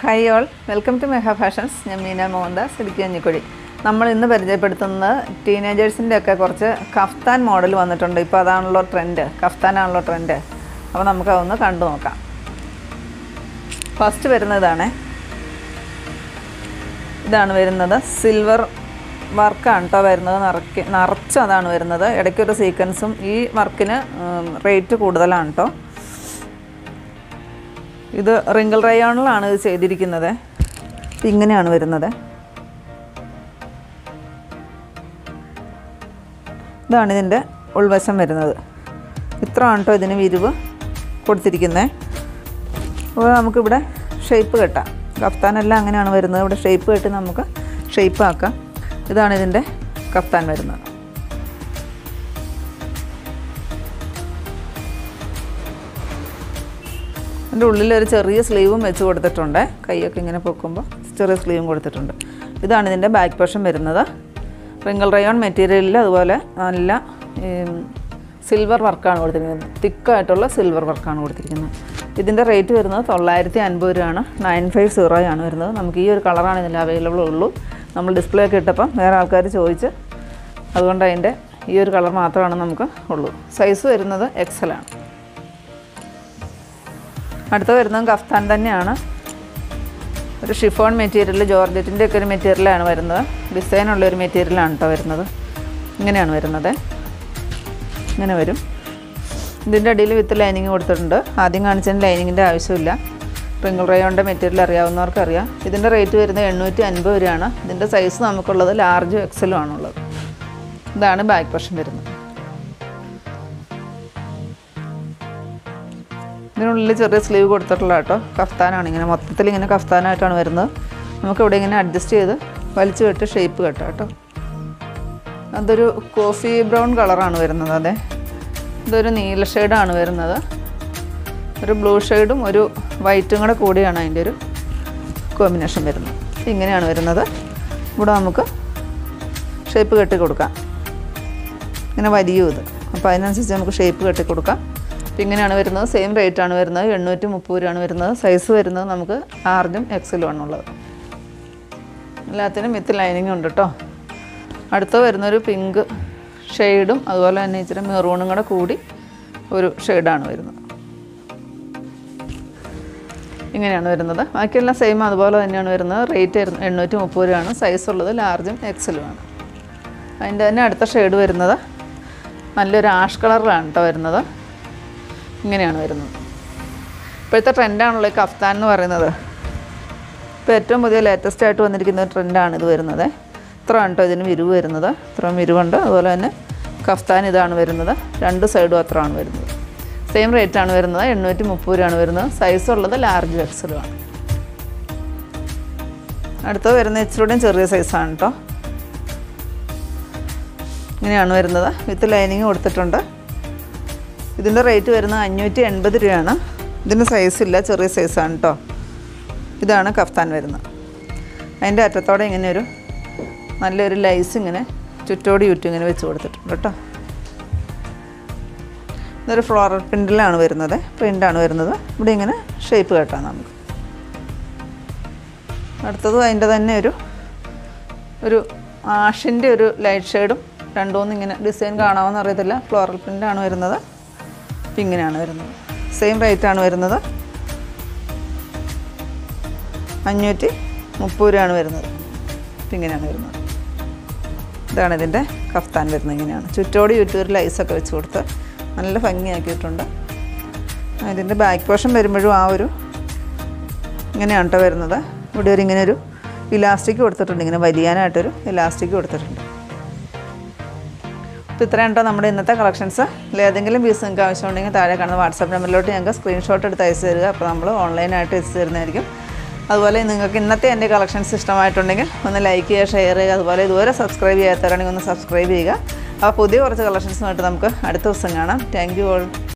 hi all welcome to Meha fashions ഞാൻ മീന മോഹൻദാസ് ഇടുക്കി കഞ്ഞിക്കുഴി നമ്മൾ ഇന്ന് പരിചയപ്പെടുത്തുന്നത് ടീനേജേഴ്സിൻ്റെ ഒക്കെ കുറച്ച് കഫ്താൻ മോഡൽ വന്നിട്ടുണ്ട് ഇപ്പോൾ അതാണല്ലോ ട്രെൻഡ് കഫ്താനാണല്ലോ ട്രെൻഡ് അപ്പോൾ നമുക്ക് അതൊന്ന് കണ്ടു നോക്കാം ഫസ്റ്റ് വരുന്നത് ഇതാണേ ഇതാണ് വരുന്നത് സിൽവർ വർക്കാണ് കേട്ടോ വരുന്നത് നിറയ്ക്ക് നിറച്ച് അതാണ് വരുന്നത് ഇടയ്ക്കൊരു സീക്വൻസും ഈ വർക്കിന് റേറ്റ് കൂടുതലാണ് കേട്ടോ ഇത് റിങ്കിൾ റയോണിലാണ് ഇത് ചെയ്തിരിക്കുന്നത് ഇത് ഇങ്ങനെയാണ് വരുന്നത് ഇതാണ് ഇതിൻ്റെ ഉൾവശം വരുന്നത് ഇത്രയാണ് കേട്ടോ ഇതിന് വിരിവ് കൊടുത്തിരിക്കുന്നത് അപ്പോൾ നമുക്കിവിടെ ഷേപ്പ് കെട്ടാം കഫ്താനെല്ലാം അങ്ങനെയാണ് വരുന്നത് ഇവിടെ ഷേപ്പ് കെട്ടി നമുക്ക് ഷേപ്പ് ആക്കാം ഇതാണ് ഇതിൻ്റെ കഫ്താൻ വരുന്നത് അതിൻ്റെ ഉള്ളിൽ ഒരു ചെറിയ സ്ലീവും വെച്ച് കൊടുത്തിട്ടുണ്ട് കൈയൊക്കെ ഇങ്ങനെ പൊക്കുമ്പോൾ ചെറിയ സ്ലീവും കൊടുത്തിട്ടുണ്ട് ഇതാണ് ഇതിൻ്റെ ബാക്ക് പോർഷൻ വരുന്നത് റിങ്കിൾ റയോൺ മെറ്റീരിയലിൽ അതുപോലെ നല്ല സിൽവർ വർക്കാണ് കൊടുത്തിരിക്കുന്നത് തിക്കായിട്ടുള്ള സിൽവർ വർക്കാണ് കൊടുത്തിരിക്കുന്നത് ഇതിൻ്റെ റേറ്റ് വരുന്നത് തൊള്ളായിരത്തി അൻപത് രൂപയാണ് നയൻ ഫൈവ് സീറോ ആണ് വരുന്നത് നമുക്ക് ഈ ഒരു കളറാണ് ഇതിൽ അവൈലബിൾ ഉള്ളൂ നമ്മൾ ഡിസ്പ്ലേ ഒക്കെ ഇട്ടപ്പം വേറെ ആൾക്കാർ ചോദിച്ച് അതുകൊണ്ട് അതിൻ്റെ ഈ ഒരു കളർ മാത്രമാണ് നമുക്ക് ഉള്ളൂ സൈസ് വരുന്നത് എക്സലാണ് അടുത്ത വരുന്നത് കഫ്താൻ തന്നെയാണ് ഒരു ഷിഫോൺ മെറ്റീരിയൽ ജോർജറ്റിൻ്റെ ഒക്കെ ഒരു മെറ്റീരിയലാണ് വരുന്നത് ഡിസൈനുള്ള ഒരു മെറ്റീരിയലാണ് കേട്ടോ വരുന്നത് ഇങ്ങനെയാണ് വരുന്നത് ഇങ്ങനെ വരും ഇതിൻ്റെ അടിയിൽ വിത്ത് ലൈനിങ് കൊടുത്തിട്ടുണ്ട് ആദ്യം കാണിച്ചതിന് ലൈനിങ്ങിൻ്റെ ആവശ്യമില്ല റിങ്കിൾ റയോണിൻ്റെ മെറ്റീരിയൽ അറിയാവുന്നവർക്ക് അറിയാം ഇതിൻ്റെ റേറ്റ് വരുന്നത് എണ്ണൂറ്റി അൻപത് രൂപയാണ് ഇതിൻ്റെ സൈസ് നമുക്കുള്ളത് ലാർജും എക്സലും ആണുള്ളത് ഇതാണ് ബാക്ക് പോർഷൻ വരുന്നത് ഇതിനുള്ളിൽ ചെറിയ സ്ലീവ് കൊടുത്തിട്ടുള്ള കേട്ടോ കഫ്താനാണ് ഇങ്ങനെ മൊത്തത്തിൽ ഇങ്ങനെ കഫ്താനായിട്ടാണ് വരുന്നത് നമുക്ക് ഇവിടെ ഇങ്ങനെ അഡ്ജസ്റ്റ് ചെയ്ത് വലിച്ചു കെട്ട് ഷേപ്പ് കെട്ടാം കേട്ടോ അതൊരു കോഫി ബ്രൗൺ കളറാണ് വരുന്നത് അതെ ഇതൊരു നീല ഷെയ്ഡാണ് വരുന്നത് ഒരു ബ്ലൂ ഷെയ്ഡും ഒരു വൈറ്റും കൂടെ കൂടിയാണ് അതിൻ്റെ ഒരു കോമ്പിനേഷൻ വരുന്നത് ഇങ്ങനെയാണ് വരുന്നത് ഇവിടെ നമുക്ക് ഷേപ്പ് കെട്ടി കൊടുക്കാം ഇങ്ങനെ വലിയും ഇത് അപ്പോൾ അതിനനുസരിച്ച് നമുക്ക് ഷേപ്പ് കെട്ടി കൊടുക്കാം അപ്പോൾ ഇങ്ങനെയാണ് വരുന്നത് സെയിം റേറ്റ് ആണ് വരുന്നത് എണ്ണൂറ്റി മുപ്പത് രൂപയാണ് വരുന്നത് സൈസ് വരുന്നത് നമുക്ക് ആർജും എക്സലും ആണുള്ളത് എല്ലാത്തിനും വിത്ത് ലൈനിങ് ഉണ്ട് കേട്ടോ അടുത്ത വരുന്നൊരു പിങ്ക് ഷെയ്ഡും അതുപോലെ തന്നെ ഇച്ചിരി മെറൂണും കൂടെ കൂടി ഒരു ഷെയ്ഡാണ് വരുന്നത് ഇങ്ങനെയാണ് വരുന്നത് ബാക്കിയെല്ലാം സെയിം അതുപോലെ തന്നെയാണ് വരുന്നത് റേറ്റ് എണ്ണൂറ്റി മുപ്പത് രൂപയാണ് സൈസ് ഉള്ളത് ലാർജും എക്സലുമാണ് അതിൻ്റെ തന്നെ അടുത്ത ഷെയ്ഡ് വരുന്നത് നല്ലൊരു ആഷ് കളറിലാണ് കേട്ടോ വരുന്നത് ഇങ്ങനെയാണ് വരുന്നത് ഇപ്പോഴത്തെ ട്രെൻഡാണല്ലോ ഈ കഫ്താൻ എന്ന് പറയുന്നത് ഇപ്പോൾ ഏറ്റവും പുതിയ ലേറ്റസ്റ്റ് ആയിട്ട് വന്നിരിക്കുന്ന ട്രെൻഡാണ് ഇത് വരുന്നത് ഇത്രയാണ് കേട്ടോ ഇതിന് വിരിവ് വരുന്നത് ഇത്രയും വിരിവുണ്ട് അതുപോലെ തന്നെ കഫ്താൻ ഇതാണ് വരുന്നത് രണ്ട് സൈഡും അത്രയാണ് വരുന്നത് സെയിം റേറ്റ് ആണ് വരുന്നത് എണ്ണൂറ്റി മുപ്പത് രൂപയാണ് വരുന്നത് സൈസ് ഉള്ളത് ലാർജ് എക്സലുമാണ് അടുത്തത് വരുന്ന ഇച്ചിരൂടെയും ചെറിയ സൈസാണ് കേട്ടോ ഇങ്ങനെയാണ് വരുന്നത് വിത്ത് ലൈനിങ് കൊടുത്തിട്ടുണ്ട് ഇതിൻ്റെ റേറ്റ് വരുന്നത് അഞ്ഞൂറ്റി എൺപത് രൂപയാണ് ഇതിന് സൈസില്ല ചെറിയ സൈസാണ് കേട്ടോ ഇതാണ് കഫ്താൻ വരുന്നത് അതിൻ്റെ അറ്റത്തോടെ ഇങ്ങനെ ഒരു നല്ലൊരു ലൈസ് ഇങ്ങനെ ചുറ്റോടി ചുറ്റും ഇങ്ങനെ വെച്ച് കൊടുത്തിട്ടുണ്ട് കേട്ടോ ഇതൊരു ഫ്ലോറൽ പ്രിൻറ്റിലാണ് വരുന്നത് പ്രിൻ്റാണ് വരുന്നത് ഇവിടെ ഇങ്ങനെ ഷേപ്പ് കേട്ടാം നമുക്ക് അടുത്തതും അതിൻ്റെ തന്നെ ഒരു ഒരു ആഷിൻ്റെ ഒരു ലൈറ്റ് ഷെയ്ഡും രണ്ടുമൂന്ന് ഇങ്ങനെ ഡിസൈൻ കാണാമെന്ന് അറിയത്തില്ല ഫ്ലോറൽ പ്രിൻ്റാണ് വരുന്നത് അപ്പം ഇങ്ങനെയാണ് വരുന്നത് സെയിം റേറ്റാണ് വരുന്നത് അഞ്ഞൂറ്റി മുപ്പത് രൂപയാണ് വരുന്നത് അപ്പം ഇങ്ങനെയാണ് വരുന്നത് ഇതാണ് ഇതിൻ്റെ കഫ്താൻ വരുന്നത് ഇങ്ങനെയാണ് ചുറ്റോടി ചുറ്റൂർ ലൈസൊക്കെ വെച്ച് കൊടുത്ത് നല്ല ഭംഗിയാക്കിയിട്ടുണ്ട് ഇതിൻ്റെ ബാക്ക് പോർഷൻ വരുമ്പോഴും ആ ഒരു ഇങ്ങനെയാണ് കേട്ടോ വരുന്നത് ഇവിടെ ഒരു ഇങ്ങനെ ഒരു ഇലാസ്റ്റിക് കൊടുത്തിട്ടുണ്ട് ഇങ്ങനെ വലിയാനായിട്ടൊരു ഇലാസ്റ്റിക് കൊടുത്തിട്ടുണ്ട് അപ്പോൾ ഇത്രയും കേട്ടോ നമ്മുടെ ഇന്നത്തെ കളക്ഷൻസ് ഏതെങ്കിലും പീസ് നിങ്ങൾക്ക് ആവശ്യമുണ്ടെങ്കിൽ താഴെ കാണുന്ന വാട്സാപ്പ് നമ്പറിലോട്ട് ഞങ്ങൾക്ക് സ്ക്രീൻഷോട്ട് എടുത്ത് അയച്ചു തരിക അപ്പോൾ നമ്മൾ ഓൺലൈനായിട്ട് എത്തിച്ചു തരുന്നതായിരിക്കും അതുപോലെ നിങ്ങൾക്ക് ഇന്നത്തെ എൻ്റെ കളക്ഷൻസ് ഇഷ്ടമായിട്ടുണ്ടെങ്കിൽ ഒന്ന് ലൈക്ക് ചെയ്യുക ഷെയർ ചെയ്യുക അതുപോലെ ഇതുവരെ സബ്സ്ക്രൈബ് ചെയ്യാത്തവരാണെങ്കിൽ ഒന്ന് സബ്സ്ക്രൈബ് ചെയ്യുക അപ്പോൾ പുതിയ കുറച്ച് കളക്ഷൻസുമായിട്ട് നമുക്ക് അടുത്ത ദിവസം കാണാം താങ്ക് യു ഓൾ